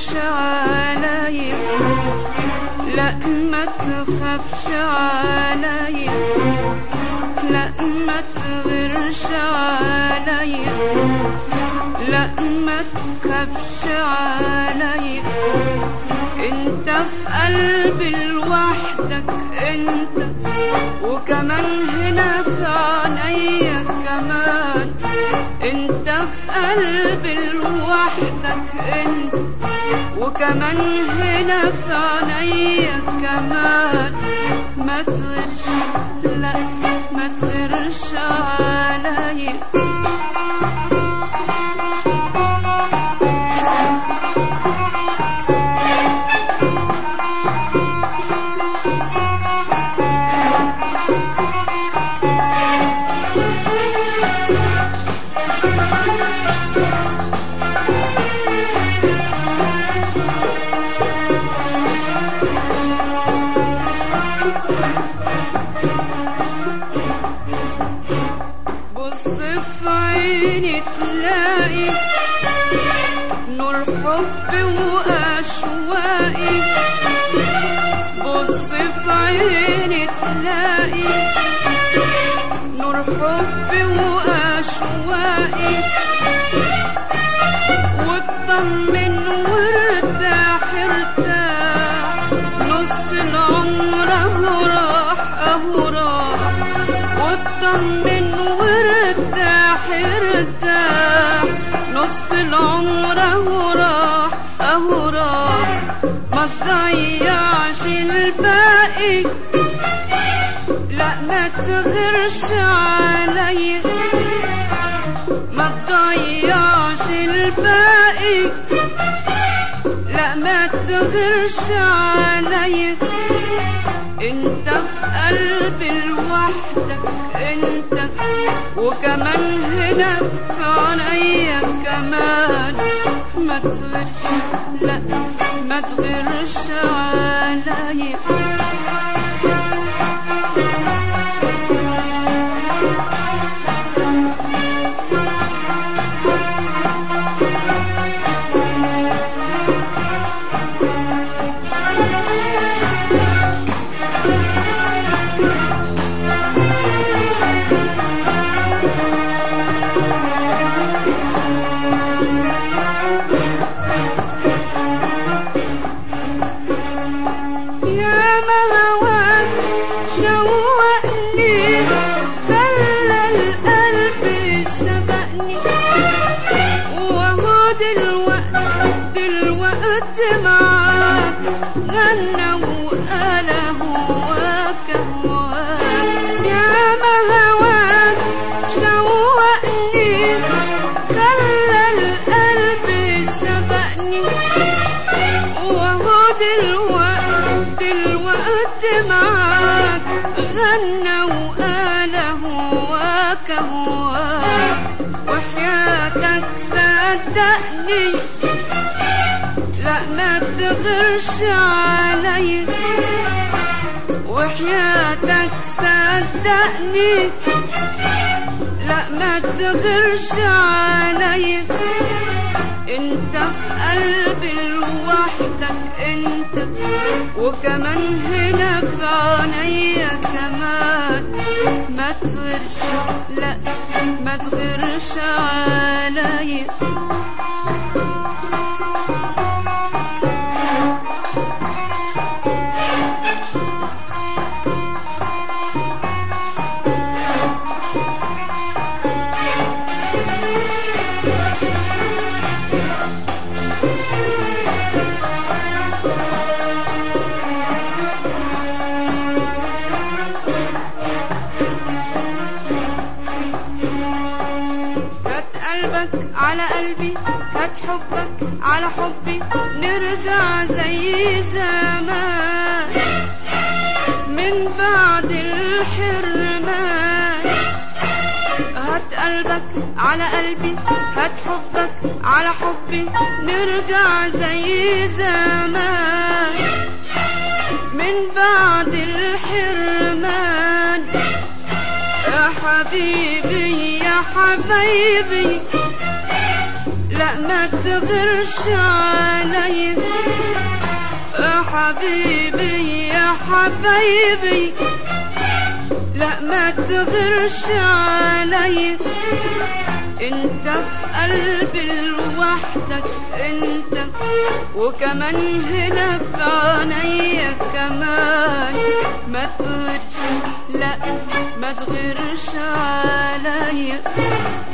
تغيرش عليا لا ما تخافش عليا لا ما تغيرش عليا لا ما تخافش عليا انت في قلبي لوحدك انت وكمان هنا في عينيا كمان انت في قلبي لوحدك انت وكمان هنا في عينيا كمان ما تغيرش لا ما تغيرش عليا بص في عيني تلاقي نور حب وأشواقي بص في عيني تلاقي نور حب وأشواقي واطمن وارتاح ارتاح نص العمر اهو راح اهو راح واطمن وارتاح ارتاح نص العمر اهو راح اهو راح ما تضيعش الباقي لا ما تغيرش عليا ما تضيعش الباقي لا ما تغيرش عليا انت في قلبي لوحدك انت وكمان هنا في عينيا كمان ما تغيرش لا ما تغيرش عليا يا ما هواك شوقني خلى القلب سبقني وهو دلوقت دلوقت معاك غنى وقال هواك هواك يا ما هواك شوقني خلى القلب سبقني وهو دلوقت دلوقت معاك غنى وقال هواك هواك وحياتك صدقني لا ما تغيرش عليا وحياتك صدقني لا ما تغيرش عليا انت في قلبي لوحدك انت وكمان هنا في عينيا كمان ما تغيرش لا ما تغيرش عليا هات قلبك على قلبي هات حبك على حبي نرجع زي زمان من بعد الحرمان هات قلبك على قلبي هات حبك على حبي نرجع زي زمان من بعد الحرمان يا حبيبي يا حبيبي لا لا ما تغيرش علي يا حبيبي يا حبيبي لا ما تغيرش علي انت في قلبي لوحدك انت وكمان هنا في عينيا كمان ما تغيرش لا ما تغيرش عليا